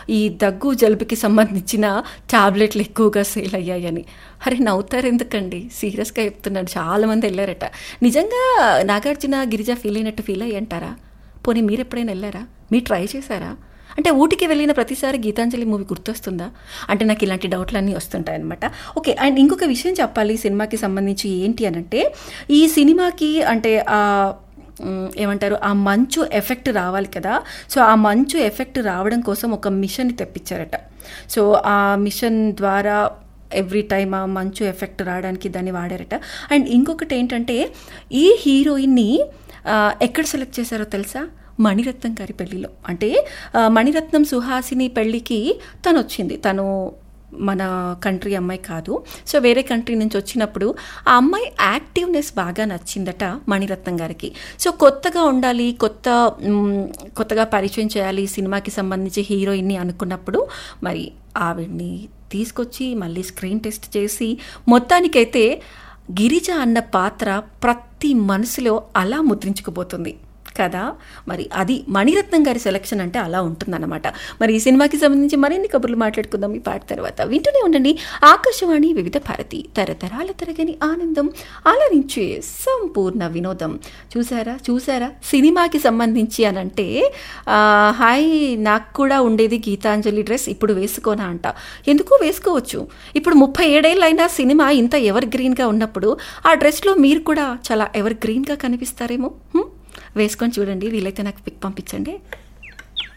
ఈ దగ్గు జలుబుకి సంబంధించిన టాబ్లెట్లు ఎక్కువగా సేల్ అయ్యాయని అరే నవ్వుతారు ఎందుకండి సీరియస్గా చెప్తున్నాడు చాలామంది వెళ్ళారట నిజంగా నాగార్జున గిరిజ ఫీల్ అయినట్టు ఫీల్ అయ్యి అంటారా పోనీ మీరు ఎప్పుడైనా వెళ్ళారా మీరు ట్రై చేశారా అంటే ఊటికి వెళ్ళిన ప్రతిసారి గీతాంజలి మూవీ గుర్తొస్తుందా అంటే నాకు ఇలాంటి డౌట్లన్నీ వస్తుంటాయి అనమాట ఓకే అండ్ ఇంకొక విషయం చెప్పాలి ఈ సినిమాకి సంబంధించి ఏంటి అని అంటే ఈ సినిమాకి అంటే ఆ మ్, ఏమంటారు ఆ మంచు ఎఫెక్ట్ రావాలి కదా సో ఆ మంచు ఎఫెక్ట్ రావడం కోసం ఒక మిషన్ తెప్పించారట సో ఆ మిషన్ ద్వారా ఎవ్రీ టైమ్ ఆ మంచు ఎఫెక్ట్ రావడానికి దాన్ని వాడారట అండ్ ఇంకొకటి ఏంటంటే ఈ హీరోయిన్ని ఆ, ఎక్కడ సెలెక్ట్ చేశారో తెలుసా మణిరత్నం గారి పెళ్ళిలో అంటే ఆ, మణిరత్నం సుహాసిని పెళ్ళికి తను వచ్చింది తను మన కంట్రీ అమ్మాయి కాదు సో వేరే కంట్రీ నుంచి వచ్చినప్పుడు ఆ అమ్మాయి యాక్టివ్నెస్ బాగా నచ్చిందట మణిరత్నం గారికి సో కొత్తగా ఉండాలి కొత్త మ్, కొత్తగా పరిచయం చేయాలి సినిమాకి సంబంధించి హీరోయిన్ని అనుకున్నప్పుడు మరి ఆవిడ్ని తీసుకొచ్చి మళ్ళీ స్క్రీన్ టెస్ట్ చేసి మొత్తానికైతే గిరిజ అన్న పాత్ర ప్రతి మనసులో అలా ముద్రించుకుపోతుంది కదా మరి అది మణిరత్నం గారి సెలక్షన్ అంటే అలా ఉంటుందన్నమాట మరి ఈ సినిమాకి సంబంధించి మరిన్ని కబుర్లు మాట్లాడుకుందాం ఈ పాట తర్వాత వింటూనే ఉండండి ఆకాశవాణి వివిధ భారతి తరతరాల తరగని ఆనందం ఆలరించే సంపూర్ణ వినోదం చూసారా చూసారా సినిమాకి సంబంధించి అని అంటే ఆ, హాయ్ నాకు కూడా ఉండేది గీతాంజలి డ్రెస్ ఇప్పుడు వేసుకోనా అంట ఎందుకు వేసుకోవచ్చు ఇప్పుడు ముప్పై ఏడేళ్ళైనా సినిమా ఇంత ఎవర్ గ్రీన్గా ఉన్నప్పుడు ఆ డ్రెస్లో మీరు కూడా చాలా ఎవర్ గ్రీన్గా కనిపిస్తారేమో హ్మ్? వేసుకొని చూడండి వీలైతే నాకు పిక్ పంపించండి